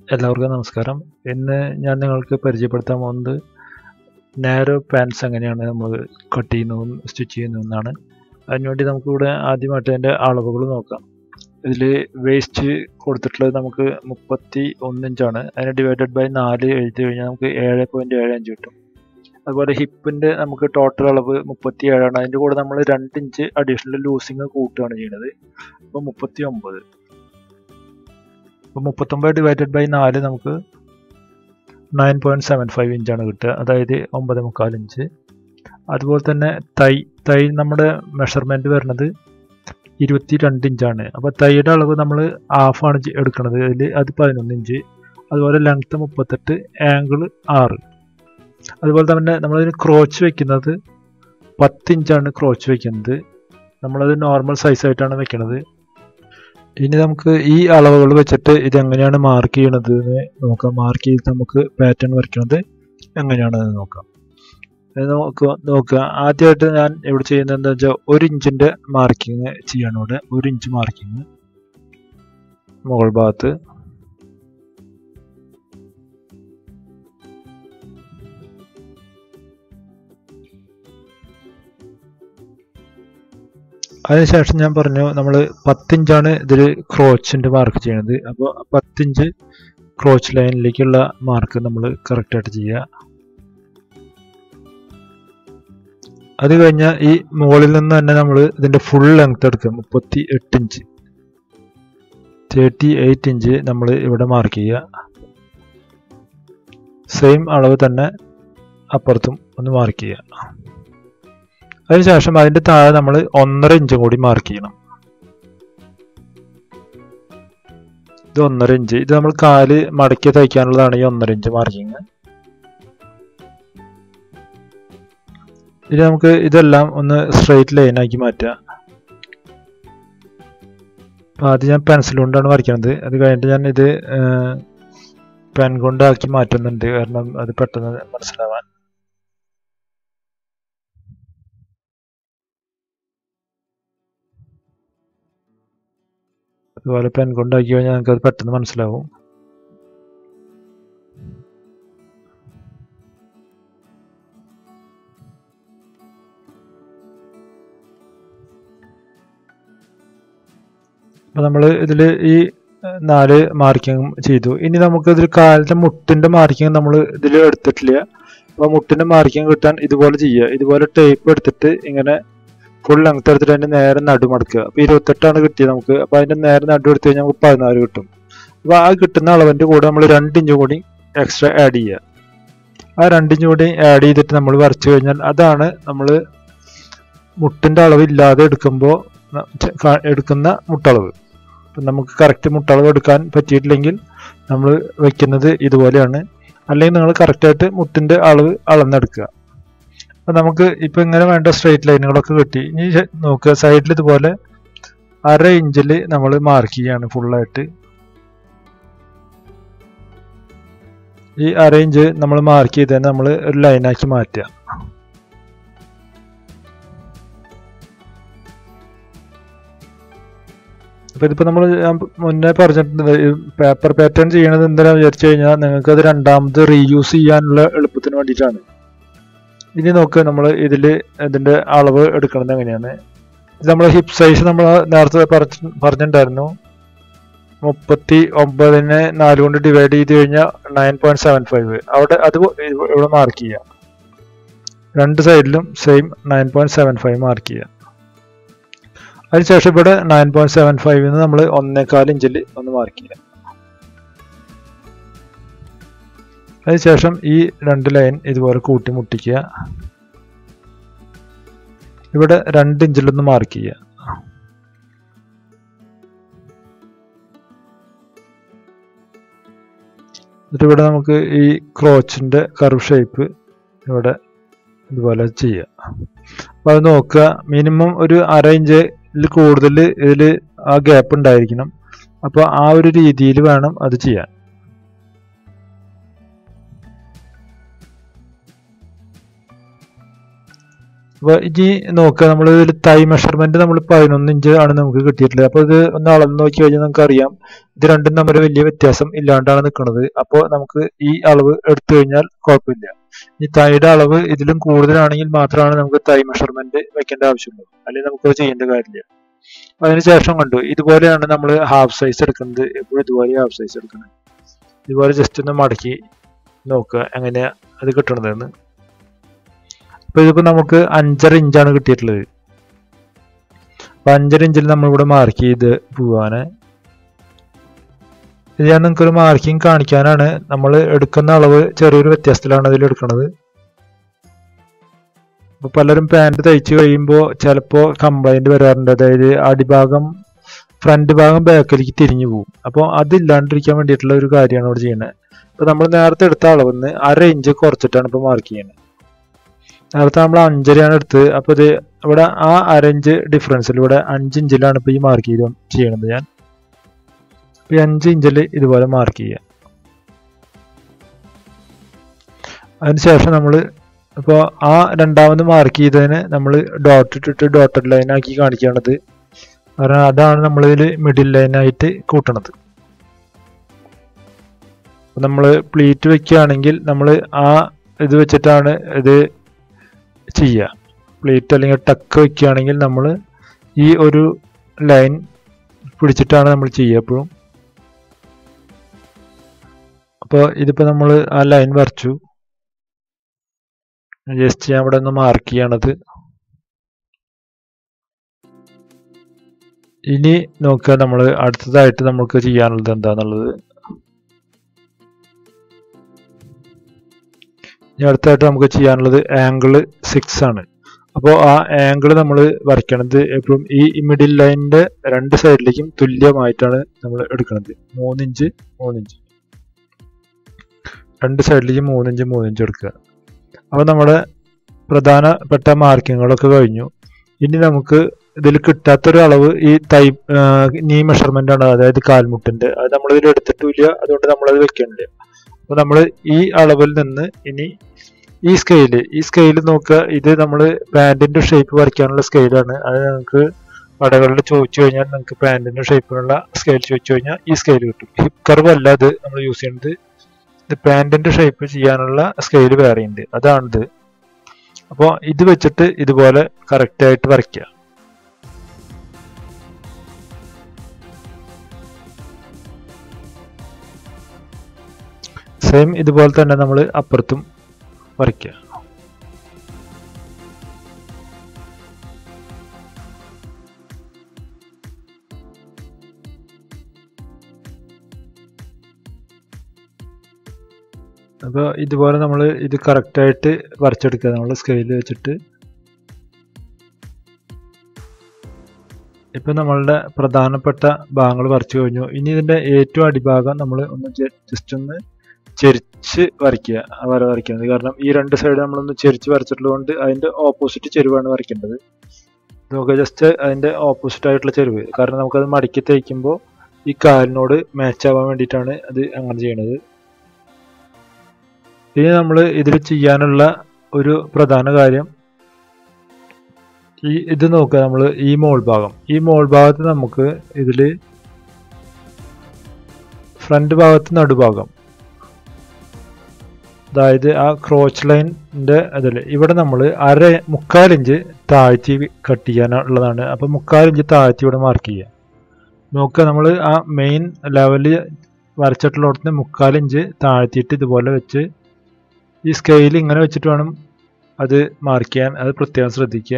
എല്ലാവർക്കും നമസ്കാരം ഇന്ന് ഞാൻ നിങ്ങൾക്ക് പരിചയപ്പെടുത്താൻ പോകുന്നത് നാരോ പാൻസ് എങ്ങനെയാണ് നമ്മൾ കട്ട് ചെയ്യുന്നതും സ്റ്റിച്ച് ചെയ്യുന്നതെന്നാണ് അതിനുവേണ്ടി നമുക്കിവിടെ ആദ്യമായിട്ട് അതിൻ്റെ അളവുകൾ നോക്കാം ഇതിൽ വേസ്റ്റ് കൊടുത്തിട്ടുള്ളത് നമുക്ക് മുപ്പത്തി ഒന്ന് ഇഞ്ചാണ് അതിന് ഡിവൈഡഡ് ബൈ നാല് എഴുതി കഴിഞ്ഞാൽ നമുക്ക് ഏഴ് പോയിൻറ്റ് ഏഴ് അഞ്ച് കിട്ടും അതുപോലെ ഹിപ്പിൻ്റെ നമുക്ക് ടോട്ടൽ അളവ് മുപ്പത്തി ഏഴാണ് അതിൻ്റെ കൂടെ നമ്മൾ രണ്ട് ഇഞ്ച് അഡീഷണൽ ലൂസിങ് കൂട്ടുകയാണ് ചെയ്യുന്നത് അപ്പോൾ മുപ്പത്തി ഒമ്പത് അപ്പോൾ മുപ്പത്തൊമ്പത് ഡിവൈഡഡ് ബൈ നാല് നമുക്ക് നയൻ പോയിൻറ്റ് സെവൻ ഫൈവ് ഇഞ്ചാണ് കിട്ടുക അതായത് ഒമ്പത് മുക്കാൽ ഇഞ്ച് അതുപോലെ തന്നെ തൈ തൈ നമ്മുടെ മെഷർമെൻറ്റ് വരുന്നത് ഇരുപത്തി രണ്ട് ഇഞ്ചാണ് അപ്പോൾ തൈയുടെ അളവ് നമ്മൾ ഹാഫാണ് എടുക്കുന്നത് അതിൽ അത് പതിനൊന്ന് ഇഞ്ച് അതുപോലെ ലെങ്ത്ത് മുപ്പത്തെട്ട് ആംഗിൾ ആറ് അതുപോലെ തന്നെ നമ്മളതിന് ക്രോച്ച് വെക്കുന്നത് പത്ത് ഇഞ്ചാണ് ക്രോച്ച് വെക്കുന്നത് നമ്മളത് നോർമൽ സൈസായിട്ടാണ് വെക്കുന്നത് ഇനി നമുക്ക് ഈ അളവുകൾ വെച്ചിട്ട് ഇതെങ്ങനെയാണ് മാർക്ക് ചെയ്യണത് എന്ന് നോക്കാം മാർക്ക് ചെയ്ത് നമുക്ക് പാറ്റേൺ വരയ്ക്കുന്നത് എങ്ങനെയാണെന്ന് നോക്കാം നോക്കുക നോക്കുക ആദ്യമായിട്ട് ഞാൻ ഇവിടെ ചെയ്യുന്നത് എന്താ വെച്ചാൽ ഒരു ഇഞ്ചിൻ്റെ മാർക്കിങ് ചെയ്യണം ഇവിടെ ഒരു ഇഞ്ച് മാർക്കിങ് മുകൾ ഭാഗത്ത് അതിനുശേഷം ഞാൻ പറഞ്ഞു നമ്മൾ പത്തിഞ്ചാണ് ഇതിൽ ക്രോച്ചിൻ്റെ മാർക്ക് ചെയ്യണത് അപ്പോൾ പത്തിഞ്ച് ക്രോച്ച് ലൈനിലേക്കുള്ള മാർക്ക് നമ്മൾ കറക്റ്റായിട്ട് ചെയ്യുക അത് കഴിഞ്ഞാൽ ഈ മുകളിൽ നിന്ന് തന്നെ നമ്മൾ ഇതിൻ്റെ ഫുൾ ലെങ്ത് എടുക്കുക മുപ്പത്തി എട്ട് ഇഞ്ച് തേർട്ടി എയ്റ്റ് ഇഞ്ച് നമ്മൾ ഇവിടെ മാർക്ക് ചെയ്യുക സെയിം അളവ് തന്നെ അപ്പുറത്തും ഒന്ന് മാർക്ക് ചെയ്യുക അതിനുശേഷം അതിൻ്റെ താഴെ നമ്മൾ ഒന്നര ഇഞ്ചും കൂടി മാർക്ക് ചെയ്യണം ഇത് ഒന്നര ഇഞ്ച് ഇത് നമ്മൾ കാല് മടക്കി തയ്ക്കാനുള്ളതാണ് ഈ ഒന്നര ഇഞ്ച് മാർക്കിങ് ഇനി നമുക്ക് ഇതെല്ലാം ഒന്ന് സ്ട്രെയിറ്റ് ലൈൻ ആക്കി മാറ്റാം അപ്പോൾ ആദ്യം ഞാൻ പെൻസിൽ കൊണ്ടാണ് വരയ്ക്കുന്നത് അത് കഴിഞ്ഞിട്ട് ഞാൻ ഇത് പെൻ കൊണ്ടാക്കി മാറ്റുന്നുണ്ട് കാരണം അത് പെട്ടെന്ന് മനസ്സിലാവാൻ അതുപോലെ പെൻ കൊണ്ടാക്കി കഴിഞ്ഞാൽ നമുക്ക് അത് പെട്ടെന്ന് മനസ്സിലാവും അപ്പോൾ നമ്മൾ ഇതിൽ ഈ നാല് മാർക്കിങ് ചെയ്തു ഇനി നമുക്ക് ഇതിൽ കാലിൻ്റെ മുട്ടിൻ്റെ മാർക്കിങ് നമ്മൾ ഇതിൽ എടുത്തിട്ടില്ല അപ്പോൾ മുട്ടിൻ്റെ മാർക്കിങ് കിട്ടാൻ ഇതുപോലെ ചെയ്യുക ഇതുപോലെ ടേപ്പ് എടുത്തിട്ട് ഇങ്ങനെ ഫുൾ ലെങ്ത് എടുത്തിട്ട് അതിൻ്റെ നേരെ നടു മടക്കുക അപ്പോൾ ഇരുപത്തെട്ടാണ് കിട്ടിയത് നമുക്ക് അപ്പോൾ അതിൻ്റെ നേരെ നടു എടുത്തു കഴിഞ്ഞാൽ നമുക്ക് പതിനാല് കിട്ടും അപ്പോൾ ആ കിട്ടുന്ന അളവിൻ്റെ കൂടെ നമ്മൾ രണ്ട് ഇഞ്ച് കൂടി എക്സ്ട്രാ ആഡ് ചെയ്യുക ആ രണ്ട് ഇഞ്ച് കൂടി ആഡ് ചെയ്തിട്ട് നമ്മൾ വരച്ചു കഴിഞ്ഞാൽ അതാണ് നമ്മൾ മുട്ടിൻ്റെ അളവ് ഇല്ലാതെ എടുക്കുമ്പോൾ എടുക്കുന്ന മുട്ടളവ് അപ്പം നമുക്ക് കറക്റ്റ് മുട്ടളവ് എടുക്കാൻ പറ്റിയിട്ടില്ലെങ്കിൽ നമ്മൾ വെക്കുന്നത് ഇതുപോലെയാണ് അല്ലെങ്കിൽ നിങ്ങൾ കറക്റ്റായിട്ട് മുട്ടിൻ്റെ അളവ് അളന്നെടുക്കുക അപ്പം നമുക്ക് ഇപ്പം ഇങ്ങനെ വേണ്ട സ്ട്രെയിറ്റ് ലൈനുകളൊക്കെ കിട്ടി ഇനി നോക്കുക സൈഡിൽ ഇതുപോലെ അര ഇഞ്ചിൽ നമ്മൾ മാർക്ക് ചെയ്യാണ് ഫുള്ളായിട്ട് ഈ അര ഇഞ്ച് നമ്മൾ മാർക്ക് ചെയ്ത് തന്നെ നമ്മൾ ഒരു ലൈനാക്കി മാറ്റുക അപ്പോൾ ഇതിപ്പോൾ നമ്മൾ മുന്നേ പറഞ്ഞിട്ടുണ്ട് പേപ്പർ പാറ്റേൺ ചെയ്യണത് എന്തിനാണെന്ന് വിചാരിച്ചു കഴിഞ്ഞാൽ നിങ്ങൾക്ക് അത് രണ്ടാമത് റീയൂസ് ചെയ്യാനുള്ള എളുപ്പത്തിന് വേണ്ടിയിട്ടാണ് ഇനി നോക്ക് നമ്മൾ ഇതിൽ ഇതിൻ്റെ അളവ് എടുക്കുന്നത് എങ്ങനെയാണ് ഇത് നമ്മൾ ഹിപ്പ് സൈസ് നമ്മൾ നേരത്തെ പറഞ്ഞിട്ടുണ്ടായിരുന്നു മുപ്പത്തി ഒമ്പതിനെ നാല് കൊണ്ട് ഡിവൈഡ് ചെയ്ത് കഴിഞ്ഞാൽ നയൻ പോയിന്റ് സെവൻ ഫൈവ് അവിടെ അത് ഇവിടെ മാർക്ക് ചെയ്യാം രണ്ട് സൈഡിലും same nine point seven five mark ചെയ്യാം അതിനുശേഷം ഇവിടെ നയൻ പോയിന്റ് സെവൻ ഫൈവിൽ നമ്മൾ ഒന്നേകാൽ ഇഞ്ചിൽ ഒന്ന് മാർക്ക് ചെയ്യാം അതിനുശേഷം ഈ രണ്ട് ലൈൻ ഇതുപോലെ കൂട്ടി മുട്ടിക്കുക ഇവിടെ രണ്ട് ഇഞ്ചിലൊന്ന് മാർക്ക് ചെയ്യുക എന്നിട്ട് ഇവിടെ നമുക്ക് ഈ ക്രോച്ചിൻ്റെ കർവ് ഷേപ്പ് ഇവിടെ ഇതുപോലെ ചെയ്യുക അപ്പോൾ അത് നോക്കുക മിനിമം ഒരു അര ഇഞ്ചിൽ കൂടുതൽ ഇതിൽ ആ ഗ്യാപ്പ് ഉണ്ടായിരിക്കണം അപ്പോൾ ആ ഒരു രീതിയിൽ വേണം അത് ചെയ്യാൻ അപ്പോൾ ഇനി നോക്കുക നമ്മൾ ഇതിൽ തൈ മെഷർമെന്റ് നമ്മൾ പതിനൊന്ന് ഇഞ്ച് ആണ് നമുക്ക് കിട്ടിയിട്ടുള്ളത് അപ്പോൾ ഇത് ഒന്ന് അളന്ന് നോക്കി കഴിഞ്ഞാൽ നമുക്ക് അറിയാം ഇത് രണ്ടും തമ്മിൽ വലിയ വ്യത്യാസം ഇല്ലാണ്ടാണ് നിൽക്കുന്നത് അപ്പോൾ നമുക്ക് ഈ അളവ് എടുത്തു കഴിഞ്ഞാൽ കുഴപ്പമില്ല ഈ തൈയുടെ അളവ് ഇതിലും കൂടുതലാണെങ്കിൽ മാത്രമാണ് നമുക്ക് തൈ മെഷർമെന്റ് വെക്കേണ്ട ആവശ്യമുള്ളൂ അല്ലെങ്കിൽ നമുക്കത് ചെയ്യേണ്ട കാര്യമില്ല അതിനുശേഷം കണ്ടു ഇതുപോലെയാണ് നമ്മൾ ഹാഫ് സൈസ് എടുക്കുന്നത് എപ്പോഴും ഇതുപോലെ ഹാഫ് സൈസ് എടുക്കുന്നത് ഇതുപോലെ ജസ്റ്റ് ഒന്ന് മടക്കി നോക്കുക എങ്ങനെയാ അത് കിട്ടണതെന്ന് അപ്പൊ ഇതിപ്പോ നമുക്ക് അഞ്ചര ഇഞ്ചാണ് കിട്ടിയിട്ടുള്ളത് അപ്പൊ അഞ്ചര ഇഞ്ചിൽ നമ്മളിവിടെ മാർക്ക് ചെയ്ത് പോവാന് ഇത് ഞാൻ നിങ്ങൾക്ക് ഒരു മാർക്കിംഗ് കാണിക്കാനാണ് നമ്മൾ എടുക്കുന്ന അളവ് ചെറിയൊരു വ്യത്യാസത്തിലാണ് അതിൽ എടുക്കുന്നത് അപ്പൊ പലരും പാൻറ് തയ്ച്ചു കഴിയുമ്പോൾ ചിലപ്പോൾ കംപ്ലൈന്റ് വരാറുണ്ട് അതായത് അടിഭാഗം ഫ്രണ്ട് ഭാഗം ബാക്കിലേക്ക് തിരിഞ്ഞു പോകും അപ്പോൾ അതില്ലാണ്ടിരിക്കാൻ വേണ്ടിയിട്ടുള്ള ഒരു കാര്യമാണ് ഇവിടെ ചെയ്യുന്നത് ഇപ്പൊ നമ്മൾ നേരത്തെ എടുത്ത അളവിന്ന് അര ഇഞ്ച് കുറച്ചിട്ടാണ് ഇപ്പൊ മാർക്ക് ചെയ്യുന്നത് നേരത്തെ നമ്മൾ അഞ്ചരയാണ് എടുത്തത് അപ്പൊ ഇത് ഇവിടെ ആ അര ഇഞ്ച് ഡിഫറൻസിൽ ഇവിടെ അഞ്ച് ഇഞ്ചിലാണ് ഇപ്പൊ ഈ മാർക്ക് ചെയ്ത് ചെയ്യണത് ഞാൻ ഇപ്പൊ ഈ അഞ്ച് ഇഞ്ചിൽ ഇതുപോലെ മാർക്ക് ചെയ്യുക അതിനുശേഷം നമ്മൾ ഇപ്പോൾ ആ രണ്ടാമത് മാർക്ക് ചെയ്തതിന് നമ്മൾ ഡോട്ട് ഇട്ടിട്ട് ഡോട്ടഡ് ലൈൻ ആക്കി കാണിക്കുകയാണത് കാരണം അതാണ് നമ്മളിതിൽ മിഡിൽ ലൈനായിട്ട് കൂട്ടണത് നമ്മൾ പ്ലീറ്റ് വെക്കുകയാണെങ്കിൽ നമ്മൾ ആ ഇത് വെച്ചിട്ടാണ് ഇത് ചെയ്യുക പ്ലീറ്റ് അല്ലെങ്കിൽ ടക്ക് വെക്കുകയാണെങ്കിൽ നമ്മൾ ഈ ഒരു ലൈൻ പിടിച്ചിട്ടാണ് നമ്മൾ ചെയ്യുക എപ്പോഴും അപ്പോൾ ഇതിപ്പോൾ നമ്മൾ ആ ലൈൻ വരച്ചു ജസ്റ്റ് ഞാൻ ഇവിടെ ഒന്ന് മാർക്ക് ചെയ്യണത് ഇനി നോക്കുക നമ്മൾ അടുത്തതായിട്ട് നമുക്ക് ചെയ്യാനുള്ളത് എന്താന്നുള്ളത് ഇനി അടുത്തായിട്ട് നമുക്ക് ചെയ്യാനുള്ളത് ആംഗിള് സിക്സ് ആണ് അപ്പോൾ ആ ആംഗിൾ നമ്മൾ വരയ്ക്കണത് എപ്പോഴും ഈ മിഡിൽ ലൈനിന്റെ രണ്ട് സൈഡിലേക്കും തുല്യമായിട്ടാണ് നമ്മൾ എടുക്കുന്നത് മൂന്നിഞ്ച് മൂന്നിഞ്ച് രണ്ട് സൈഡിലേക്കും മൂന്നിഞ്ച് മൂന്നിഞ്ച് എടുക്കുക അപ്പോൾ നമ്മുടെ പ്രധാനപ്പെട്ട മാർക്കിങ്ങുകളൊക്കെ കഴിഞ്ഞു ഇനി നമുക്ക് ഇതിൽ കിട്ടാത്തൊരു അളവ് ഈ തൈ നീ മെഷർമെന്റ് ആണ് അതായത് കാൽമുട്ടിന്റെ അത് നമ്മൾ ഇതിൽ എടുത്തിട്ടില്ല അതുകൊണ്ട് നമ്മളത് വെക്കണില്ല അപ്പൊ നമ്മൾ ഈ അളവിൽ നിന്ന് ഇനി ഈ സ്കെയില് ഈ സ്കെയില് നോക്കുക ഇത് നമ്മൾ പാൻറിന്റെ ഷേപ്പ് വരയ്ക്കാനുള്ള സ്കെയിലാണ് അത് നമുക്ക് കടകളിൽ ചോദിച്ചു കഴിഞ്ഞാൽ നമുക്ക് പാൻറിന്റെ ഷേപ്പിനുള്ള സ്കെയിൽ ചോദിച്ചു കഴിഞ്ഞാൽ ഈ സ്കെയിൽ കിട്ടും ഹിപ്പ് കർവ് അല്ല അത് നമ്മൾ യൂസ് ചെയ്യുന്നത് ഇത് പാൻറിന്റെ ഷേപ്പ് ചെയ്യാനുള്ള സ്കെയിൽ വേറെ ഉണ്ട് അതാണിത് അപ്പോൾ ഇത് വെച്ചിട്ട് ഇതുപോലെ കറക്റ്റ് ആയിട്ട് വരയ്ക്കുക സെയിം ഇതുപോലെ തന്നെ നമ്മൾ അപ്പുറത്തും വരയ്ക്കുക അപ്പോൾ ഇതുപോലെ നമ്മൾ ഇത് കറക്റ്റായിട്ട് വരച്ചെടുക്കുക നമ്മൾ സ്കെയിൽ വെച്ചിട്ട് ഇപ്പൊ നമ്മളുടെ പ്രധാനപ്പെട്ട ഭാഗങ്ങൾ വരച്ചു കഴിഞ്ഞു ഇനി ഇതിന്റെ ഏറ്റവും അടിഭാഗം നമ്മൾ ഒന്ന് ജസ്റ്റ് ഒന്ന് ചെരിച്ച് വരയ്ക്കുക ആ വര വരയ്ക്കുന്നത് കാരണം ഈ രണ്ട് സൈഡ് നമ്മളൊന്ന് ചെരിച്ച് വരച്ചിട്ടുള്ളത് കൊണ്ട് അതിന്റെ ഓപ്പോസിറ്റ് ചെരുവാണ് വരയ്ക്കേണ്ടത് നമുക്ക് ജസ്റ്റ് അതിന്റെ ഓപ്പോസിറ്റ് ആയിട്ടുള്ള ചെരുവ് കാരണം നമുക്കത് മടക്കി തയ്ക്കുമ്പോൾ ഈ കാലിനോട് മാച്ച് ആവാൻ വേണ്ടിയിട്ടാണ് അത് അങ്ങനെ ചെയ്യണത് ഇനി നമ്മൾ ഇതിൽ ചെയ്യാനുള്ള ഒരു പ്രധാന കാര്യം ഈ ഇത് നോക്കുക നമ്മൾ ഈ മോൾ ഭാഗം ഈ മോൾ ഭാഗത്ത് നമുക്ക് ഇതിൽ ഫ്രണ്ട് ഭാഗത്ത് നടുഭാഗം അതായത് ആ ക്രോച്ച് ലൈനിന്റെ അതിൽ ഇവിടെ നമ്മൾ അര മുക്കാലിഞ്ച് താഴ്ത്തി കട്ട് ചെയ്യാനുള്ളതാണ് അപ്പം മുക്കാലിഞ്ച് താഴ്ത്തി ഇവിടെ മാർക്ക് ചെയ്യുക നോക്കുക നമ്മൾ ആ മെയിൻ ലെവല് വരച്ചിട്ടുള്ളിടത്ത് മുക്കാലിഞ്ച് താഴ്ത്തിയിട്ട് ഇതുപോലെ വെച്ച് ഈ സ്കെയിൽ ഇങ്ങനെ വെച്ചിട്ട് വേണം അത് മാർക്ക് ചെയ്യാൻ അത് പ്രത്യേകം ശ്രദ്ധിക്കുക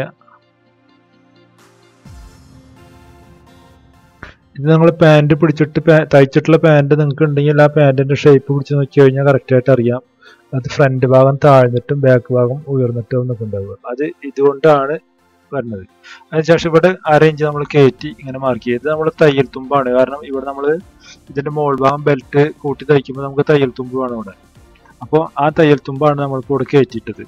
ഇത് നിങ്ങൾ പാൻറ് പിടിച്ചിട്ട് തയ്ച്ചിട്ടുള്ള പാൻറ് നിങ്ങൾക്ക് ഉണ്ടെങ്കിൽ ആ പാൻറിന്റെ ഷേപ്പ് പിടിച്ച് നോക്കി കഴിഞ്ഞാൽ കറക്റ്റായിട്ട് അറിയാം അത് ഫ്രണ്ട് ഭാഗം താഴ്ന്നിട്ടും ബാക്ക് ഭാഗം ഉയർന്നിട്ടും എന്നൊക്കെ ഉണ്ടാവുക അത് ഇതുകൊണ്ടാണ് വരുന്നത് അതിനുശേഷം ഇവിടെ അര ഇഞ്ച് നമ്മൾ കയറ്റി ഇങ്ങനെ മാർക്ക് ചെയ്ത് നമ്മൾ തയ്യൽ തുമ്പാണ് കാരണം ഇവിടെ നമ്മൾ ഇതിന്റെ മോൾ ഭാഗം ബെൽറ്റ് കൂട്ടി തയ്ക്കുമ്പോൾ നമുക്ക് തയ്യൽ തുമ്പ് വേണം ഇവിടെ അപ്പോൾ ആ തയ്യൽ തുമ്പാണ് നമ്മളിപ്പോൾ ഇവിടെ കയറ്റിയിട്ടത്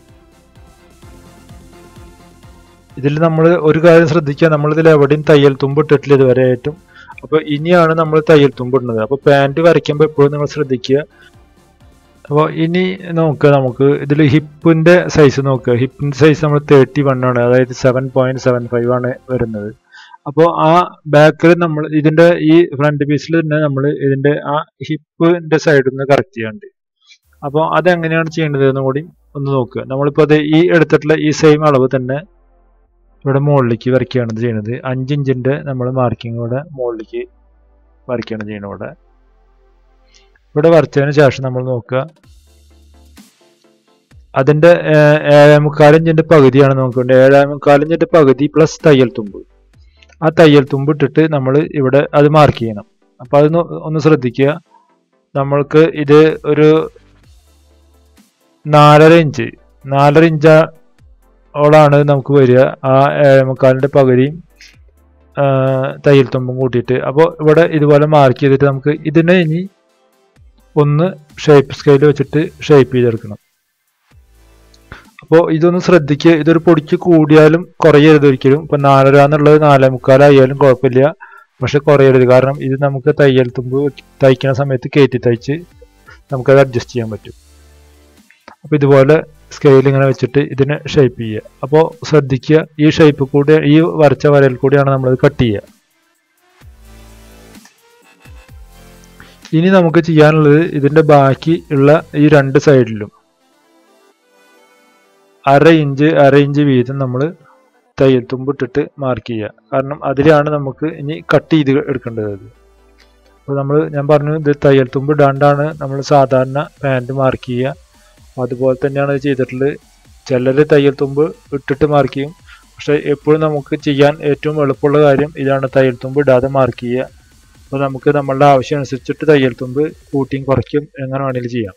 ഇതിൽ നമ്മൾ ഒരു കാര്യം ശ്രദ്ധിക്കുക നമ്മളിതിൽ എവിടെയും തയ്യൽ തുമ്പ് ഇട്ടിട്ടില്ല ഇതുവരെ ആയിട്ടും അപ്പോൾ ഇനിയാണ് നമ്മൾ തയ്യൽ തുമ്പ് ഇടുന്നത് അപ്പോൾ പാൻറ് വരയ്ക്കുമ്പോൾ എപ്പോഴും നിങ്ങൾ ശ്രദ്ധിക്കുക അപ്പോൾ ഇനി നോക്കുക നമുക്ക് ഇതിൽ ഹിപ്പിൻ്റെ സൈസ് നോക്കുക ഹിപ്പിൻ്റെ സൈസ് നമ്മൾ തേർട്ടി വൺ ആണ് അതായത് സെവൻ പോയിന്റ് സെവൻ ഫൈവ് ആണ് വരുന്നത് അപ്പോൾ ആ ബാക്കിൽ നമ്മൾ ഇതിൻ്റെ ഈ ഫ്രണ്ട് പീസിൽ തന്നെ നമ്മൾ ഇതിൻ്റെ ആ ഹിപ്പിൻ്റെ സൈഡിൽ നിന്ന് കറക്റ്റ് ചെയ്യാണ്ട് അപ്പോൾ അതെങ്ങനെയാണ് ചെയ്യേണ്ടത് എന്ന് കൂടി ഒന്ന് നോക്കുക നമ്മളിപ്പോൾ അത് ഈ എടുത്തിട്ടുള്ള ഈ സെയിം അളവ് തന്നെ ഇവിടെ മുകളിലേക്ക് വരയ്ക്കുകയാണ് ചെയ്യുന്നത് അഞ്ച് ഇഞ്ചിൻ്റെ നമ്മൾ മാർക്കിംഗ് ഇവിടെ മുകളിലേക്ക് വരയ്ക്കുകയാണ് ചെയ്യുന്നത് ഇവിടെ ഇവിടെ വരച്ചതിന് ശേഷം നമ്മൾ നോക്കുക അതിന്റെ ഏഴേ മുക്കാലിഞ്ചിന്റെ പകുതിയാണ് നോക്കേണ്ടത് ഏഴേ മുക്കാലിഞ്ചിന്റെ പകുതി പ്ലസ് തയ്യൽ തുമ്പ് ആ തയ്യൽ തുമ്പ് ഇട്ടിട്ട് നമ്മൾ ഇവിടെ അത് മാർക്ക് ചെയ്യണം അപ്പൊ അത് ഒന്ന് ശ്രദ്ധിക്കുക നമ്മൾക്ക് ഇത് ഒരു നാലര ഇഞ്ച് നാലര ഇഞ്ചോളാണ് നമുക്ക് വരിക ആ ഏഴേ മുക്കാലിന്റെ പകുതിയും തയ്യൽ തുമ്പും കൂട്ടിയിട്ട് അപ്പോൾ ഇവിടെ ഇതുപോലെ മാർക്ക് ചെയ്തിട്ട് നമുക്ക് ഇതിനെ ഇനി ഒന്ന് ഷേപ്പ് സ്കെയിൽ വെച്ചിട്ട് ഷേപ്പ് ചെയ്തെടുക്കണം അപ്പോൾ ഇതൊന്ന് ശ്രദ്ധിക്കുക ഇതൊരു പൊടിക്ക് കൂടിയാലും കുറയരുത് ഒരിക്കലും ഇപ്പം നാലര എന്നുള്ളത് നാലേ മുക്കാലായാലും കുഴപ്പമില്ല പക്ഷെ കുറയരുത് കാരണം ഇത് നമുക്ക് തയ്യൽ തുമ്പ് തയ്ക്കുന്ന സമയത്ത് കയറ്റി തയ്ച്ച് നമുക്കത് അഡ്ജസ്റ്റ് ചെയ്യാൻ പറ്റും അപ്പോൾ ഇതുപോലെ സ്കെയിൽ ഇങ്ങനെ വെച്ചിട്ട് ഇതിനെ ഷേപ്പ് ചെയ്യുക അപ്പോൾ ശ്രദ്ധിക്കുക ഈ ഷേപ്പ് കൂടി ഈ വരച്ച വരയിൽ കൂടിയാണ് നമ്മളത് കട്ട് ചെയ്യുക ഇനി നമുക്ക് ചെയ്യാനുള്ളത് ഇതിന്റെ ബാക്കി ഉള്ള ഈ രണ്ട് സൈഡിലും അര ഇഞ്ച് അര ഇഞ്ച് വീതം നമ്മൾ തയ്യൽ തുമ്പിട്ടിട്ട് മാർക്ക് ചെയ്യുക കാരണം അതിലാണ് നമുക്ക് ഇനി കട്ട് ചെയ്ത് എടുക്കേണ്ടത് അപ്പോൾ നമ്മൾ ഞാൻ പറഞ്ഞു ഇത് തയ്യൽ തുമ്പ് ഇടാണ്ടാണ് നമ്മൾ സാധാരണ പാൻറ് മാർക്ക് ചെയ്യുക അതുപോലെ തന്നെയാണ് ഇത് ചെയ്തിട്ടുള്ളത് ചിലർ തയ്യൽ തുമ്പ് ഇട്ടിട്ട് മാർക്ക് ചെയ്യും പക്ഷെ എപ്പോഴും നമുക്ക് ചെയ്യാൻ ഏറ്റവും എളുപ്പമുള്ള കാര്യം ഇതാണ് തയ്യൽ തുമ്പ് ഇടാതെ മാർക്ക് ചെയ്യുക അപ്പോൾ നമുക്ക് നമ്മളുടെ ആവശ്യം അനുസരിച്ചിട്ട് തയ്യൽ തുമ്പ് കൂട്ടിയും കുറയ്ക്കും എങ്ങനെ വേണമെങ്കിലും ചെയ്യാം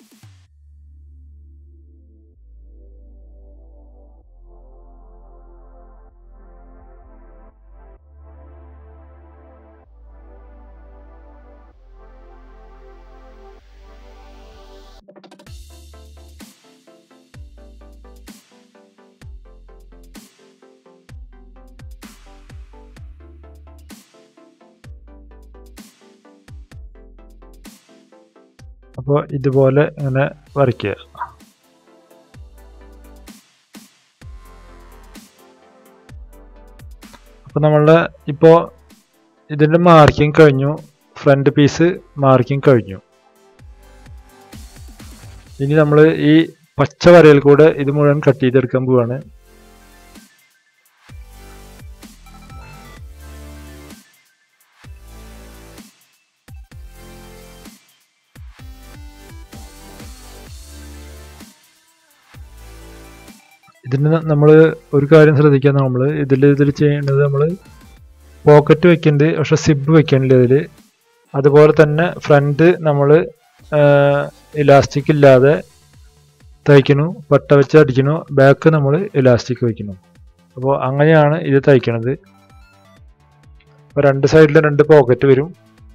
അപ്പോൾ ഇതുപോലെ ഇങ്ങനെ വരയ്ക്കുക അപ്പോൾ നമ്മളുടെ ഇപ്പോൾ ഇതിൻ്റെ മാർക്കിംഗ് കഴിഞ്ഞു ഫ്രണ്ട് പീസ് മാർക്കിംഗ് കഴിഞ്ഞു ഇനി നമ്മൾ ഈ പച്ച വരയിൽ കൂടെ ഇത് മുഴുവൻ കട്ട് ചെയ്തെടുക്കാൻ പോവാണ് ഇതിന് നമ്മൾ ഒരു കാര്യം ശ്രദ്ധിക്കാൻ നമ്മൾ ഇതിൽ ഇതിൽ ചെയ്യേണ്ടത് നമ്മൾ പോക്കറ്റ് വെക്കേണ്ടത് പക്ഷെ സിബ് വെക്കേണ്ടത് ഇതിൽ അതുപോലെ തന്നെ ഫ്രണ്ട് നമ്മൾ ഇലാസ്റ്റിക് ഇല്ലാതെ തയ്ക്കണു പട്ട വെച്ച് അടിക്കണു ബാക്ക് നമ്മൾ ഇലാസ്റ്റിക് വെക്കണം അപ്പോൾ അങ്ങനെയാണ് ഇത് തയ്ക്കണത് അപ്പോൾ രണ്ട് സൈഡിൽ രണ്ട് പോക്കറ്റ് വരും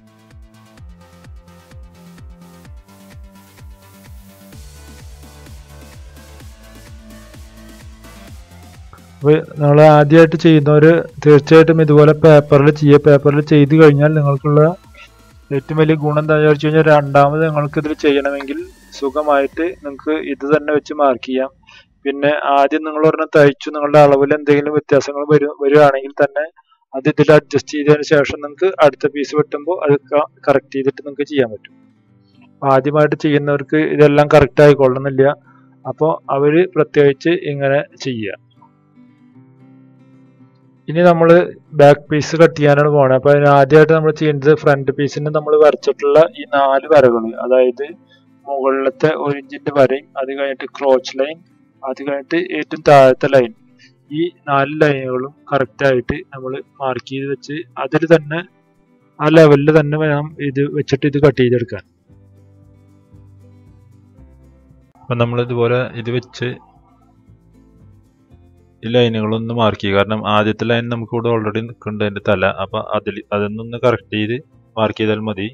അപ്പോൾ നമ്മൾ ആദ്യമായിട്ട് ചെയ്യുന്നവർ തീർച്ചയായിട്ടും ഇതുപോലെ പേപ്പറിൽ ചെയ്യുക പേപ്പറിൽ ചെയ്ത് കഴിഞ്ഞാൽ നിങ്ങൾക്കുള്ള ഏറ്റവും വലിയ ഗുണം എന്താണെന്ന് വെച്ച് കഴിഞ്ഞാൽ രണ്ടാമത് നിങ്ങൾക്ക് ഇതിൽ ചെയ്യണമെങ്കിൽ സുഖമായിട്ട് നിങ്ങൾക്ക് ഇത് തന്നെ വെച്ച് മാർക്ക് ചെയ്യാം പിന്നെ ആദ്യം നിങ്ങൾ ഒരെണ്ണം തയ്ച്ചു നിങ്ങളുടെ അളവിൽ എന്തെങ്കിലും വ്യത്യാസങ്ങൾ വരും വരികയാണെങ്കിൽ തന്നെ അത് ഇതിൽ അഡ്ജസ്റ്റ് ചെയ്തതിന് ശേഷം നിങ്ങൾക്ക് അടുത്ത പീസ് വെട്ടുമ്പോൾ അത് കറക്റ്റ് ചെയ്തിട്ട് നിങ്ങൾക്ക് ചെയ്യാൻ പറ്റും ആദ്യമായിട്ട് ചെയ്യുന്നവർക്ക് ഇതെല്ലാം കറക്റ്റ് ആയിക്കൊള്ളുന്നില്ല അപ്പോൾ അവർ പ്രത്യേകിച്ച് ഇങ്ങനെ ചെയ്യുക ഇനി നമ്മൾ ബാക്ക് പീസ് കട്ട് ചെയ്യാനാണ് പോണത് അപ്പൊ അതിന് ആദ്യമായിട്ട് നമ്മൾ ചെയ്യേണ്ടത് ഫ്രണ്ട് പീസിന് നമ്മൾ വരച്ചിട്ടുള്ള ഈ നാല് വരകൾ അതായത് മുകളിലത്തെ ഒരു ഇഞ്ചിന്റെ വരയും അത് കഴിഞ്ഞിട്ട് ക്രോച്ച് ലൈൻ അത് കഴിഞ്ഞിട്ട് ഏറ്റവും താഴത്തെ ലൈൻ ഈ നാല് ലൈനുകളും കറക്റ്റ് ആയിട്ട് നമ്മൾ മാർക്ക് ചെയ്ത് വെച്ച് അതിൽ തന്നെ ആ ലെവലിൽ തന്നെ വേണം ഇത് വെച്ചിട്ട് ഇത് കട്ട് ചെയ്തെടുക്കാൻ അപ്പൊ നമ്മൾ ഇതുപോലെ ഇത് വെച്ച് ഈ ലൈനുകളൊന്ന് മാർക്ക് ചെയ്യുക കാരണം ആദ്യത്തെ ലൈൻ നമുക്ക് ഇവിടെ ഓൾറെഡി നിൽക്കുന്നുണ്ട് അതിന്റെ തല അപ്പൊ അതിൽ അതൊന്നൊന്ന് കറക്റ്റ് ചെയ്ത് മാർക്ക് ചെയ്താൽ മതി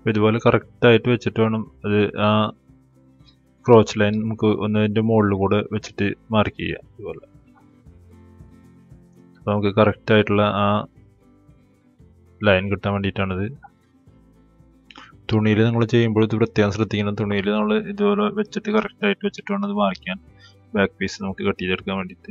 അപ്പോൾ ഇതുപോലെ കറക്റ്റായിട്ട് വെച്ചിട്ട് വേണം അത് ആ ക്രോച്ച് ലൈൻ നമുക്ക് ഒന്ന് അതിൻ്റെ മുകളിൽ കൂടെ വെച്ചിട്ട് മാർക്ക് ചെയ്യാം ഇതുപോലെ അപ്പോൾ നമുക്ക് കറക്റ്റായിട്ടുള്ള ആ ലൈൻ കിട്ടാൻ വേണ്ടിയിട്ടാണിത് തുണിയിൽ നമ്മൾ ചെയ്യുമ്പോൾ ഇത് പ്രത്യേകം ശ്രദ്ധിക്കണം തുണിയിൽ നമ്മൾ ഇതുപോലെ വെച്ചിട്ട് കറക്റ്റായിട്ട് വെച്ചിട്ട് വേണം ഇത് മാർക്ക് ചെയ്യാൻ ബാക്ക് പീസ് നമുക്ക് കട്ട് ചെയ്തെടുക്കാൻ വേണ്ടിയിട്ട്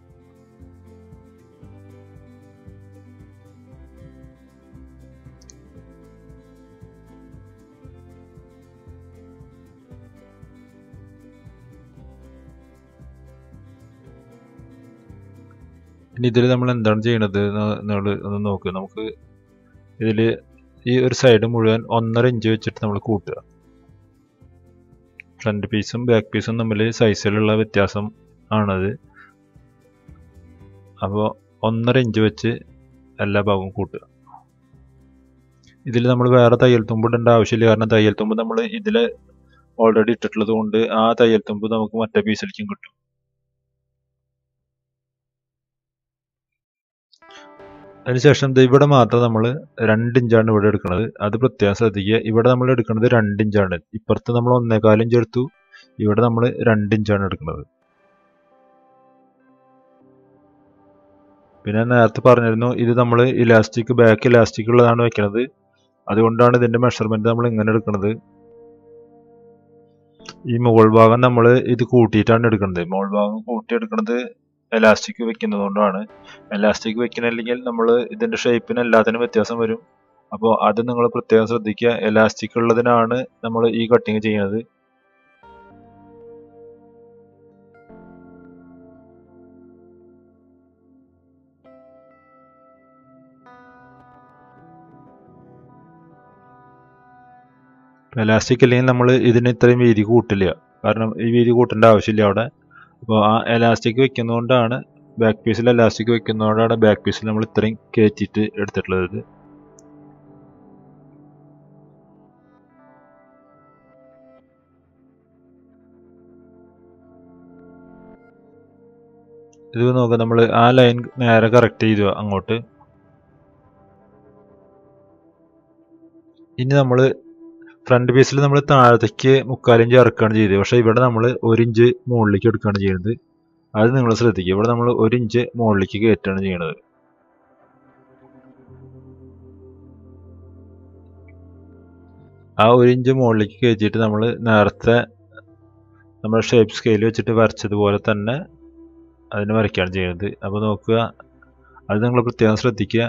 ഇനി ഇതിൽ നമ്മൾ എന്താണ് ചെയ്യണത് നമ്മൾ ഒന്ന് നോക്കുക നമുക്ക് ഇതിൽ ഈ ഒരു സൈഡ് മുഴുവൻ ഒന്നര ഇഞ്ച് വെച്ചിട്ട് നമ്മൾ കൂട്ടുക ഫ്രണ്ട് പീസും ബാക്ക് പീസും തമ്മിൽ സൈസിലുള്ള വ്യത്യാസം ആണത് അപ്പോൾ ഒന്നര ഇഞ്ച് വെച്ച് എല്ലാ ഭാഗവും കൂട്ടുക ഇതിൽ നമ്മൾ വേറെ തയ്യൽ തുമ്പ് ഇടേണ്ട ആവശ്യമില്ല കാരണം തയ്യൽ തുമ്പ് നമ്മൾ ഇതിൽ ഓൾറെഡി ഇട്ടിട്ടുള്ളത് കൊണ്ട് ആ തയ്യൽ തുമ്പ് നമുക്ക് മറ്റേ പീസിലേക്കും കിട്ടും അതിനുശേഷം ഇവിടെ മാത്രം നമ്മൾ രണ്ട് ഇഞ്ചാണ് ഇവിടെ എടുക്കുന്നത് അത് പ്രത്യേകം ശ്രദ്ധിക്കുക ഇവിടെ നമ്മൾ എടുക്കുന്നത് രണ്ട് ഇഞ്ചാണ് ഇപ്പുറത്ത് നമ്മൾ ഒന്നേകാൽ ഇഞ്ച് എടുത്തു ഇവിടെ നമ്മൾ രണ്ട് ഇഞ്ചാണ് എടുക്കുന്നത് പിന്നെ നേരത്തെ പറഞ്ഞിരുന്നു ഇത് നമ്മൾ ഇലാസ്റ്റിക് ബാക്ക് ഇലാസ്റ്റിക് ഉള്ളതാണ് വെക്കുന്നത് അതുകൊണ്ടാണ് ഇതിന്റെ മെഷർമെന്റ് നമ്മൾ ഇങ്ങനെ എടുക്കുന്നത് ഈ മുകൾ ഭാഗം നമ്മൾ ഇത് കൂട്ടിയിട്ടാണ് എടുക്കുന്നത് മുകൾ ഭാഗം കൂട്ടി എടുക്കുന്നത് എലാസ്റ്റിക് വെക്കുന്നത് കൊണ്ടാണ് എലാസ്റ്റിക് വെക്കണില്ലെങ്കിൽ നമ്മൾ ഇതിന്റെ ഷേപ്പിന് എല്ലാത്തിനും വ്യത്യാസം വരും അപ്പോൾ അത് നിങ്ങൾ പ്രത്യേകം ശ്രദ്ധിക്കുക എലാസ്റ്റിക് ഉള്ളതിനാണ് നമ്മൾ ഈ കട്ടിങ് ചെയ്യുന്നത് എലാസ്റ്റിക് അല്ലെങ്കിൽ നമ്മൾ ഇതിന് ഇത്രയും വീതി കൂട്ടില്ല കാരണം ഈ വീതി കൂട്ടേണ്ട ആവശ്യമില്ല അവിടെ അപ്പോൾ ആ എലാസ്റ്റിക് വെക്കുന്നതുകൊണ്ടാണ് ബാക്ക് പീസിൽ എലാസ്റ്റിക് വെക്കുന്നതുകൊണ്ടാണ് ബാക്ക് പീസിൽ നമ്മൾ ഇത്രയും കയറ്റിയിട്ട് എടുത്തിട്ടുള്ളത് ഇത് നോക്കുക നമ്മൾ ആ ലൈൻ നേരെ കറക്റ്റ് ചെയ്തു അങ്ങോട്ട് ഇനി നമ്മൾ ഫ്രണ്ട് പീസിൽ നമ്മൾ താഴത്തേക്ക് മുക്കാലിഞ്ച് ഇറക്കുകയാണ് ചെയ്തത് പക്ഷേ ഇവിടെ നമ്മൾ ഒരു ഇഞ്ച് മുകളിലേക്ക് എടുക്കുകയാണ് ചെയ്യുന്നത് അത് നിങ്ങൾ ശ്രദ്ധിക്കുക ഇവിടെ നമ്മൾ ഒരു ഇഞ്ച് മുകളിലേക്ക് കയറ്റാണ് ചെയ്യുന്നത് ആ ഒരു ഇഞ്ച് മുകളിലേക്ക് കയറ്റിയിട്ട് നമ്മൾ നേരത്തെ നമ്മുടെ ഷേപ്പ് സ്കെയിൽ വെച്ചിട്ട് വരച്ചതുപോലെ തന്നെ അതിന് വരയ്ക്കുകയാണ് ചെയ്യുന്നത് അപ്പോൾ നോക്കുക അത് നിങ്ങൾ പ്രത്യേകം ശ്രദ്ധിക്കുക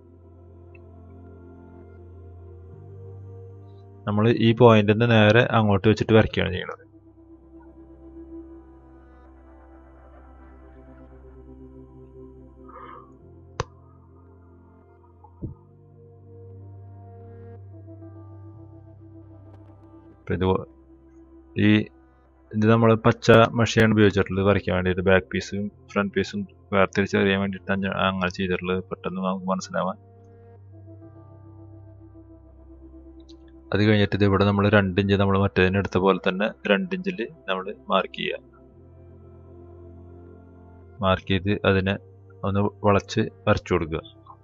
നമ്മൾ ഈ പോയിന്റിൽ നിന്ന് നേരെ അങ്ങോട്ട് വെച്ചിട്ട് വരയ്ക്കുകയാണ് ചെയ്യുന്നത് ഇത് ഈ ഇത് നമ്മൾ പച്ച മഷിയാണ് ഉപയോഗിച്ചിട്ടുള്ളത് വരയ്ക്കാൻ വേണ്ടിയിട്ട് ബാക്ക് പീസും ഫ്രണ്ട് പീസും വേർതിരിച്ചറിയാൻ വേണ്ടിയിട്ട് അങ്ങനെ ചെയ്തിട്ടുള്ളത് പെട്ടെന്ന് നമുക്ക് മനസ്സിലാവാൻ അത് കഴിഞ്ഞിട്ട് ഇത് ഇവിടെ നമ്മൾ രണ്ട് ഇഞ്ച് നമ്മൾ മറ്റേതിന് എടുത്ത പോലെ തന്നെ രണ്ട് ഇഞ്ചിൽ നമ്മൾ മാർക്ക് ചെയ്യുക മാർക്ക് ചെയ്ത് അതിനെ ഒന്ന് വളച്ച് വരച്ചു കൊടുക്കുക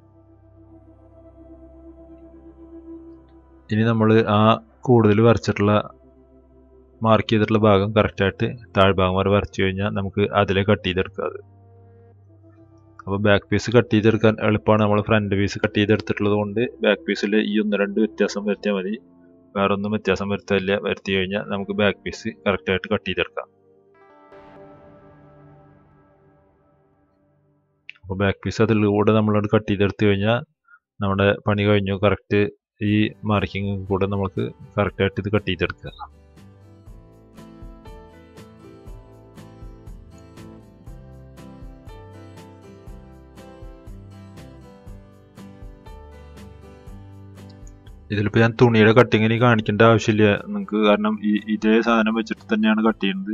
ഇനി നമ്മൾ ആ കൂടുതൽ വരച്ചിട്ടുള്ള മാർക്ക് ചെയ്തിട്ടുള്ള ഭാഗം കറക്റ്റായിട്ട് താഴ്ഭാഗം വരെ വരച്ചു കഴിഞ്ഞാൽ നമുക്ക് അതിലെ കട്ട് ചെയ്തെടുക്കുക അത് അപ്പോൾ ബാക്ക് പീസ് കട്ട് ചെയ്തെടുക്കാൻ എളുപ്പമാണ് നമ്മൾ ഫ്രണ്ട് പീസ് കട്ട് ചെയ്തെടുത്തിട്ടുള്ളത് കൊണ്ട് ബാക്ക് പീസിൽ ഈ ഒന്ന് രണ്ട് വ്യത്യാസം വരുത്തിയാൽ മതി വേറെ ഒന്നും വ്യത്യാസം വരുത്തില്ല വരുത്തി കഴിഞ്ഞാൽ നമുക്ക് ബാക്ക് പീസ് കറക്റ്റായിട്ട് കട്ട് ചെയ്തെടുക്കാം അപ്പോൾ ബാക്ക് പീസ് അതിലൂടെ നമ്മളോട് കട്ട് ചെയ്തെടുത്ത് കഴിഞ്ഞാൽ നമ്മുടെ പണി കഴിഞ്ഞു കറക്റ്റ് ഈ മാർക്കിങ് കൂടെ നമുക്ക് കറക്റ്റായിട്ട് ഇത് കട്ട് ചെയ്തെടുക്കുക ഇതിലിപ്പോൾ ഞാൻ തുണിയുടെ കട്ടിങ്ങിന് കാണിക്കേണ്ട ആവശ്യമില്ല നിങ്ങൾക്ക് കാരണം ഈ ഇതേ സാധനം വെച്ചിട്ട് തന്നെയാണ് കട്ട് ചെയ്യുന്നത്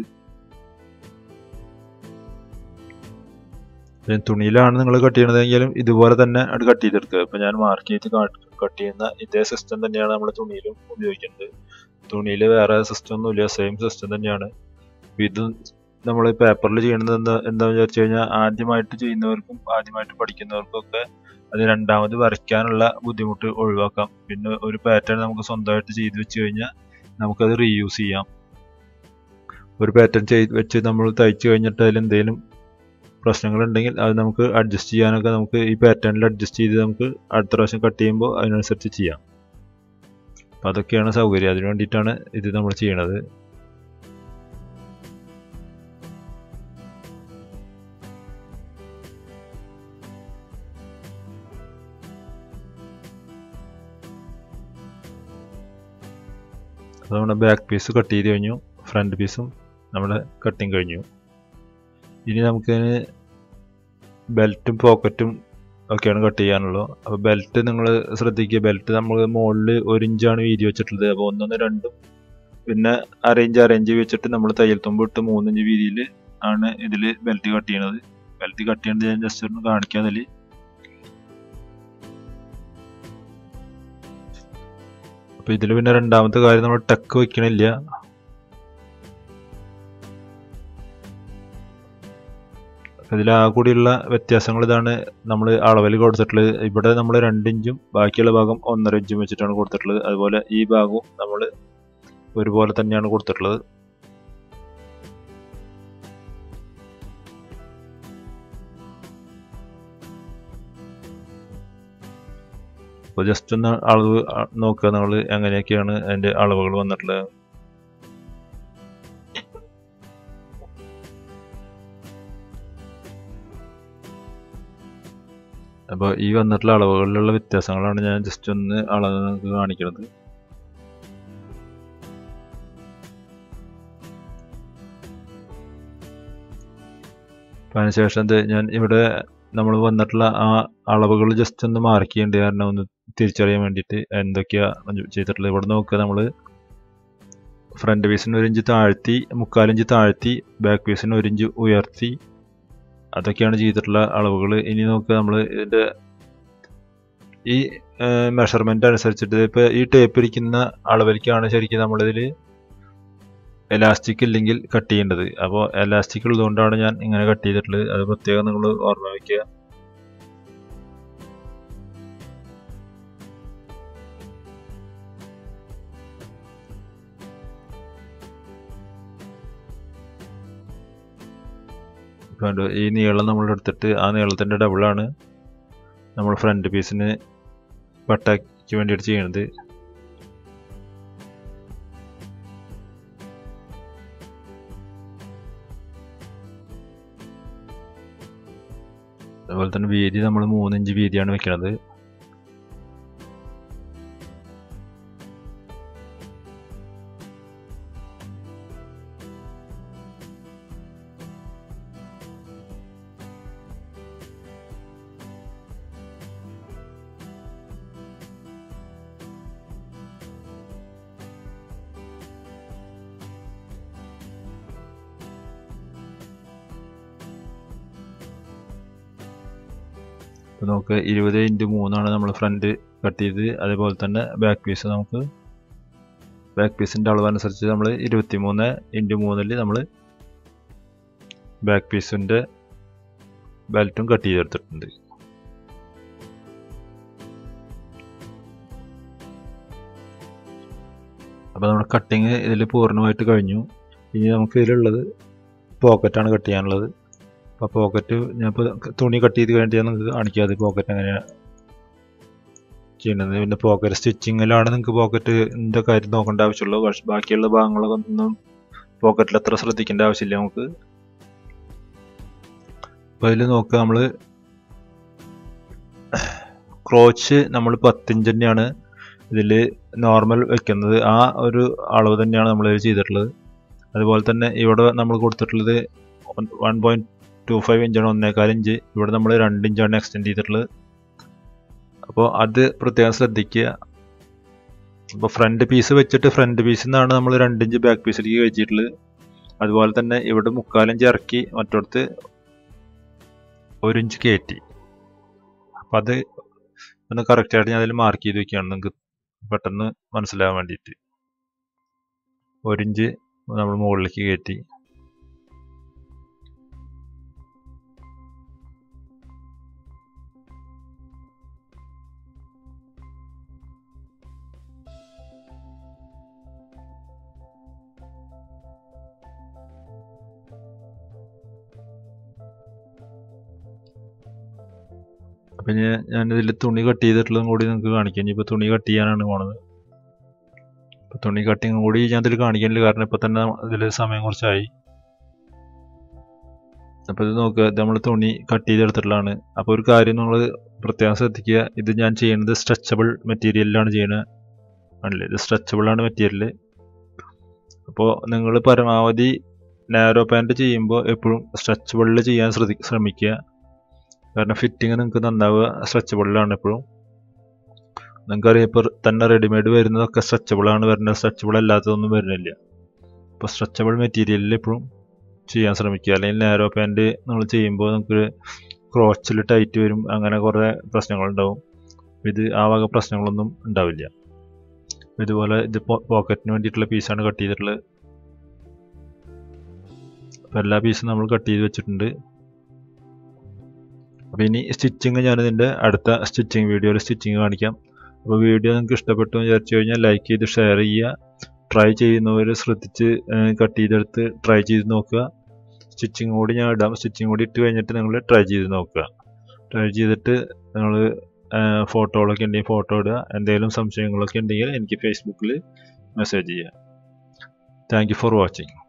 തുണിയിലാണ് നിങ്ങൾ കട്ട് ചെയ്യണതെങ്കിലും ഇതുപോലെ തന്നെ അത് കട്ട് ചെയ്തെടുക്കുക ഇപ്പം ഞാൻ മാർക്ക് ചെയ്ത് കട്ട് ചെയ്യുന്ന ഇതേ സിസ്റ്റം തന്നെയാണ് നമ്മൾ തുണിയിലും ഉപയോഗിക്കുന്നത് തുണിയിൽ വേറെ സിസ്റ്റം ഒന്നുമില്ല സെയിം സിസ്റ്റം തന്നെയാണ് ഇത് നമ്മൾ പേപ്പറിൽ ചെയ്യണത് എന്താ എന്താ വിചാരിച്ചു കഴിഞ്ഞാൽ ആദ്യമായിട്ട് ചെയ്യുന്നവർക്കും ആദ്യമായിട്ട് പഠിക്കുന്നവർക്കും ഒക്കെ അത് രണ്ടാമത് വരയ്ക്കാനുള്ള ബുദ്ധിമുട്ട് ഒഴിവാക്കാം പിന്നെ ഒരു പാറ്റേൺ നമുക്ക് സ്വന്തമായിട്ട് ചെയ്ത് വെച്ച് കഴിഞ്ഞാൽ നമുക്കത് റീയൂസ് ചെയ്യാം ഒരു പാറ്റേൺ ചെയ്ത് വെച്ച് നമ്മൾ തയ്ച്ചു കഴിഞ്ഞിട്ട് അതിൽ എന്തെങ്കിലും പ്രശ്നങ്ങളുണ്ടെങ്കിൽ അത് നമുക്ക് അഡ്ജസ്റ്റ് ചെയ്യാനൊക്കെ നമുക്ക് ഈ പാറ്റേണിൽ അഡ്ജസ്റ്റ് ചെയ്ത് നമുക്ക് അടുത്ത പ്രാവശ്യം കട്ട് ചെയ്യുമ്പോൾ അതിനനുസരിച്ച് ചെയ്യാം അപ്പോൾ അതൊക്കെയാണ് സൗകര്യം അതിന് വേണ്ടിയിട്ടാണ് ഇത് നമ്മൾ ചെയ്യണത് അപ്പോൾ നമ്മുടെ ബാക്ക് പീസ് കട്ട് ചെയ്ത് കഴിഞ്ഞു ഫ്രണ്ട് പീസും നമ്മുടെ കട്ടിങ് കഴിഞ്ഞു ഇനി നമുക്കതിന് ബെൽറ്റും പോക്കറ്റും ഒക്കെയാണ് കട്ട് ചെയ്യാനുള്ളത് അപ്പോൾ ബെൽറ്റ് നിങ്ങൾ ശ്രദ്ധിക്കുക ബെൽറ്റ് നമ്മൾ മുകളിൽ ഒരു ഇഞ്ചാണ് വീതി വെച്ചിട്ടുള്ളത് അപ്പോൾ ഒന്നൊന്ന് രണ്ടും പിന്നെ അറേഞ്ച് അറേഞ്ച് വെച്ചിട്ട് നമ്മൾ തയ്യൽ തുമ്പ് ഇട്ട് മൂന്നിഞ്ച് വീതിയിൽ ആണ് ഇതിൽ ബെൽറ്റ് കട്ട് ചെയ്യണത് ബെൽറ്റ് കട്ട് ചെയ്യണത് ഞാൻ ജസ്റ്റ് ഒന്ന് കാണിക്കാം അതിൽ അപ്പോൾ ഇതിൽ പിന്നെ രണ്ടാമത്തെ കാര്യം നമ്മൾ ടക്ക് വെക്കണില്ല ഇതിൽ ആ കൂടിയുള്ള വ്യത്യാസങ്ങൾ ഇതാണ് നമ്മൾ അളവിൽ കൊടുത്തിട്ടുള്ളത് ഇവിടെ നമ്മൾ രണ്ടിഞ്ചും ബാക്കിയുള്ള ഭാഗം ഒന്നര ഇഞ്ചും വെച്ചിട്ടാണ് കൊടുത്തിട്ടുള്ളത് അതുപോലെ ഈ ഭാഗവും നമ്മൾ ഒരുപോലെ തന്നെയാണ് കൊടുത്തിട്ടുള്ളത് അപ്പോൾ ജസ്റ്റ് ഒന്ന് അളവ് നോക്കുക നമ്മൾ എങ്ങനെയൊക്കെയാണ് അതിൻ്റെ അളവുകൾ വന്നിട്ടുള്ളത് അപ്പോൾ ഈ വന്നിട്ടുള്ള അളവുകളിലുള്ള വ്യത്യാസങ്ങളാണ് ഞാൻ ജസ്റ്റ് ഒന്ന് അളവ് നിങ്ങൾക്ക് കാണിക്കുന്നത് അപ്പം അതിനുശേഷം ഇത് ഞാൻ ഇവിടെ നമ്മൾ വന്നിട്ടുള്ള ആ അളവുകൾ ജസ്റ്റ് ഒന്ന് മാർക്ക് ചെയ്യേണ്ടത് കാരണം ഒന്ന് തിരിച്ചറിയാൻ വേണ്ടിയിട്ട് എന്തൊക്കെയാണ് ചെയ്തിട്ടുള്ളത് ഇവിടെ നോക്കുക നമ്മൾ ഫ്രണ്ട് പീസിന് ഒരു ഇഞ്ച് താഴ്ത്തി മുക്കാലിഞ്ച് താഴ്ത്തി ബാക്ക് പീസിന് ഒരു ഇഞ്ച് ഉയർത്തി അതൊക്കെയാണ് ചെയ്തിട്ടുള്ള അളവുകൾ ഇനി നോക്കുക നമ്മൾ ഇതിൻ്റെ ഈ മെഷർമെൻ്റ് അനുസരിച്ചിട്ട് ഇപ്പോൾ ഈ ടേപ്പ് ഇരിക്കുന്ന അളവിലേക്കാണ് ശരിക്കും നമ്മളിതിൽ എലാസ്റ്റിക് ഇല്ലെങ്കിൽ കട്ട് ചെയ്യേണ്ടത് അപ്പോൾ എലാസ്റ്റിക് ഉള്ളതുകൊണ്ടാണ് ഞാൻ ഇങ്ങനെ കട്ട് ചെയ്തിട്ടുള്ളത് അത് പ്രത്യേകം നിങ്ങൾ ഓർമ്മ വയ്ക്കുക കണ്ടു ഈ നീളം നമ്മൾ എടുത്തിട്ട് ആ നീളത്തിൻ്റെ ഡബിളാണ് നമ്മൾ ഫ്രണ്ട് പീസിന് പട്ടാക്ക് വേണ്ടിയിട്ട് ചെയ്യണത് അതുപോലെ തന്നെ വീതി നമ്മൾ മൂന്നിഞ്ച് വീതിയാണ് വെക്കുന്നത് ഇപ്പോൾ നമുക്ക് ഇരുപത് ഇൻറ്റു മൂന്നാണ് നമ്മൾ ഫ്രണ്ട് കട്ട് ചെയ്ത് അതേപോലെ തന്നെ ബാക്ക് പീസ് നമുക്ക് ബാക്ക് പീസിൻ്റെ അളവനുസരിച്ച് നമ്മൾ ഇരുപത്തി മൂന്ന് ഇൻറ്റു മൂന്നിൽ നമ്മൾ ബാക്ക് പീസിൻ്റെ ബെൽറ്റും കട്ട് ചെയ്തെടുത്തിട്ടുണ്ട് അപ്പോൾ നമ്മുടെ കട്ടിങ് ഇതിൽ പൂർണ്ണമായിട്ട് കഴിഞ്ഞു ഇനി നമുക്ക് ഇതിലുള്ളത് പോക്കറ്റാണ് കട്ട് ചെയ്യാനുള്ളത് അപ്പോൾ പോക്കറ്റ് ഞാനിപ്പോൾ തുണി കട്ട് ചെയ്ത് കഴിഞ്ഞിട്ട് ഞാൻ നിങ്ങൾക്ക് കാണിക്കാതെ പോക്കറ്റ് എങ്ങനെയാണ് ചെയ്യുന്നത് പിന്നെ പോക്കറ്റ് സ്റ്റിച്ചിങ്ങിലാണ് നിങ്ങൾക്ക് പോക്കറ്റിൻ്റെ കാര്യം നോക്കേണ്ട ആവശ്യമുള്ളൂ പക്ഷേ ബാക്കിയുള്ള ഭാഗങ്ങളൊക്കെ ഒന്നും പോക്കറ്റിൽ അത്ര ശ്രദ്ധിക്കേണ്ട ആവശ്യമില്ല നമുക്ക് അപ്പോൾ അതിൽ നോക്കുക നമ്മൾ ക്രോച്ച് നമ്മൾ പത്തിഞ്ച് തന്നെയാണ് ഇതിൽ നോർമൽ വെക്കുന്നത് ആ ഒരു അളവ് തന്നെയാണ് നമ്മൾ ചെയ്തിട്ടുള്ളത് അതുപോലെ തന്നെ ഇവിടെ നമ്മൾ കൊടുത്തിട്ടുള്ളത് വൺ പോയിൻറ്റ് ടു ഫൈവ് ഇഞ്ചാണ് ഒന്നേകാൽ ഇഞ്ച് ഇവിടെ നമ്മൾ രണ്ട് ഇഞ്ചാണ് എക്സ്റ്റെൻഡ് ചെയ്തിട്ടുള്ളത് അപ്പോൾ അത് പ്രത്യേകം ശ്രദ്ധിക്കുക അപ്പോൾ ഫ്രണ്ട് പീസ് വെച്ചിട്ട് ഫ്രണ്ട് പീസിൽ നിന്നാണ് നമ്മൾ രണ്ട് ഇഞ്ച് ബാക്ക് പീസിലേക്ക് കഴിച്ചിട്ടുള്ളത് അതുപോലെ തന്നെ ഇവിടെ മുക്കാലിഞ്ച് ഇറക്കി മറ്റോടത്ത് ഒരു ഇഞ്ച് കയറ്റി അപ്പം അത് ഒന്ന് കറക്റ്റായിട്ട് ഞാൻ അതിൽ മാർക്ക് ചെയ്ത് വെക്കുകയാണ് നിങ്ങൾക്ക് പെട്ടെന്ന് മനസ്സിലാവാൻ വേണ്ടിയിട്ട് ഒരിഞ്ച് നമ്മൾ മുകളിലേക്ക് കയറ്റി അപ്പം ഞാൻ ഞാനിതിൽ തുണി കട്ട് ചെയ്തിട്ടുള്ളതും കൂടി നിങ്ങൾക്ക് കാണിക്കാം ഇനിയിപ്പോൾ തുണി കട്ട് ചെയ്യാനാണ് പോണത് അപ്പോൾ തുണി കട്ടിങ് കൂടി ഞാൻ ഇതിൽ കാണിക്കുന്നില്ല കാരണം ഇപ്പോൾ തന്നെ ഇതിൽ സമയം കുറച്ചായി അപ്പോൾ ഇത് നോക്കുക ഇത് നമ്മൾ തുണി കട്ട് ചെയ്തെടുത്തിട്ടുള്ളതാണ് അപ്പോൾ ഒരു കാര്യം നമ്മൾ പ്രത്യേകം ശ്രദ്ധിക്കുക ഇത് ഞാൻ ചെയ്യുന്നത് സ്ട്രെച്ചബിൾ മെറ്റീരിയലിലാണ് ചെയ്യുന്നത് ആണല്ലേ ഇത് സ്ട്രെച്ചബിൾ ആണ് മെറ്റീരിയൽ അപ്പോൾ നിങ്ങൾ പരമാവധി നാരോ പാൻറ് ചെയ്യുമ്പോൾ എപ്പോഴും സ്ട്രെച്ചബിളിൽ ചെയ്യാൻ ശ്രദ്ധി ശ്രമിക്കുക കാരണം ഫിറ്റിങ് നിങ്ങൾക്ക് നന്നാവുക സ്ട്രെച്ചബിളിലാണ് എപ്പോഴും നിങ്ങൾക്കറിയാം ഇപ്പോൾ തന്നെ റെഡിമെയ്ഡ് വരുന്നതൊക്കെ സ്ട്രെച്ചബിൾ ആണ് വരുന്നത് സ്ട്രെച്ചബിൾ അല്ലാത്തതൊന്നും വരുന്നില്ല അപ്പോൾ സ്ട്രെച്ചബിൾ മെറ്റീരിയലിൽ എപ്പോഴും ചെയ്യാൻ ശ്രമിക്കുക അല്ലെങ്കിൽ നാരോ പാൻറ് നമ്മൾ ചെയ്യുമ്പോൾ നമുക്ക് ക്രോച്ചിൽ ടൈറ്റ് വരും അങ്ങനെ കുറേ പ്രശ്നങ്ങളുണ്ടാവും ഇത് ആ വക പ്രശ്നങ്ങളൊന്നും ഉണ്ടാവില്ല ഇതുപോലെ ഇത് പോക്കറ്റിന് വേണ്ടിയിട്ടുള്ള പീസാണ് കട്ട് ചെയ്തിട്ടുള്ളത് അപ്പോൾ എല്ലാ പീസും നമ്മൾ കട്ട് ചെയ്ത് വെച്ചിട്ടുണ്ട് അപ്പോൾ ഇനി സ്റ്റിച്ചിങ് ഞാനിതിൻ്റെ അടുത്ത സ്റ്റിച്ചിങ് വീഡിയോയിൽ സ്റ്റിച്ചിങ് കാണിക്കാം അപ്പോൾ വീഡിയോ നിങ്ങൾക്ക് ഇഷ്ടപ്പെട്ടു എന്ന് വിചാരിച്ചു കഴിഞ്ഞാൽ ലൈക്ക് ചെയ്ത് ഷെയർ ചെയ്യുക ട്രൈ ചെയ്യുന്നവർ ശ്രദ്ധിച്ച് കട്ട് ചെയ്തെടുത്ത് ട്രൈ ചെയ്ത് നോക്കുക സ്റ്റിച്ചിങ് കൂടി ഞാൻ ഇടാം സ്റ്റിച്ചിങ് കൂടി ഇട്ട് കഴിഞ്ഞിട്ട് നിങ്ങൾ ട്രൈ ചെയ്ത് നോക്കുക ട്രൈ ചെയ്തിട്ട് നിങ്ങൾ ഫോട്ടോകളൊക്കെ ഉണ്ടെങ്കിൽ ഫോട്ടോ ഇടുക എന്തെങ്കിലും സംശയങ്ങളൊക്കെ ഉണ്ടെങ്കിൽ എനിക്ക് ഫേസ്ബുക്കിൽ മെസ്സേജ് ചെയ്യുക താങ്ക് യു ഫോർ വാച്ചിങ്